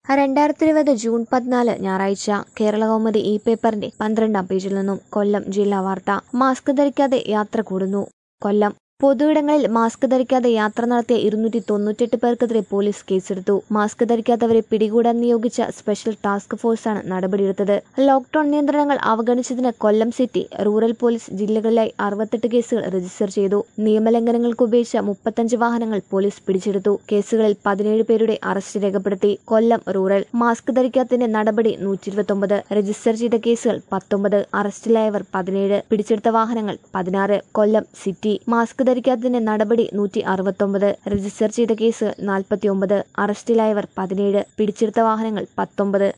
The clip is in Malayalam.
രണ്ടായിരത്തി ഇരുപത് ജൂൺ പതിനാല് ഞായറാഴ്ച കേരളകൗമുദി ഇ പേപ്പറിന്റെ പന്ത്രണ്ടാം പേജിൽ നിന്നും കൊല്ലം ജില്ലാ വാർത്ത മാസ്ക് ധരിക്കാതെ യാത്ര കൂടുന്നു കൊല്ലം പൊതുയിടങ്ങളിൽ മാസ്ക് ധരിക്കാതെ യാത്ര നടത്തിയ ഇരുന്നൂറ്റി തൊണ്ണൂറ്റെട്ട് പേർക്കെതിരെ പോലീസ് കേസെടുത്തു മാസ്ക് ധരിക്കാത്തവരെ പിടികൂടാൻ നിയോഗിച്ച സ്പെഷ്യൽ ടാസ്ക് ഫോഴ്സാണ് നടപടിയെടുത്തത് ലോക്ഡൌൺ നിയന്ത്രണങ്ങൾ അവഗണിച്ചതിന് കൊല്ലം സിറ്റി റൂറൽ പോലീസ് ജില്ലകളിലായി അറുപത്തെട്ട് കേസുകൾ രജിസ്റ്റർ ചെയ്തു നിയമലംഘനങ്ങൾക്ക് ഉപയോഗിച്ച മുപ്പത്തഞ്ച് വാഹനങ്ങൾ പോലീസ് പിടിച്ചെടുത്തു കേസുകളിൽ പതിനേഴ് പേരുടെ അറസ്റ്റ് രേഖപ്പെടുത്തി കൊല്ലം റൂറൽ മാസ്ക് ധരിക്കാത്തതിന്റെ നടപടി നൂറ്റി ഇരുപത്തൊമ്പത് രജിസ്റ്റർ ചെയ്ത കേസുകൾ പത്തൊമ്പത് അറസ്റ്റിലായവർ പതിനേഴ് പിടിച്ചെടുത്ത വാഹനങ്ങൾ പതിനാറ് കൊല്ലം സിറ്റി മാസ്ക് ധരിക്കാത്തതിന്റെ നടപടി നൂറ്റി അറുപത്തൊമ്പത് രജിസ്റ്റർ ചെയ്ത കേസുകൾ നാൽപ്പത്തിയൊമ്പത് അറസ്റ്റിലായവർ പതിനേഴ് പിടിച്ചെടുത്ത വാഹനങ്ങൾ പത്തൊമ്പത്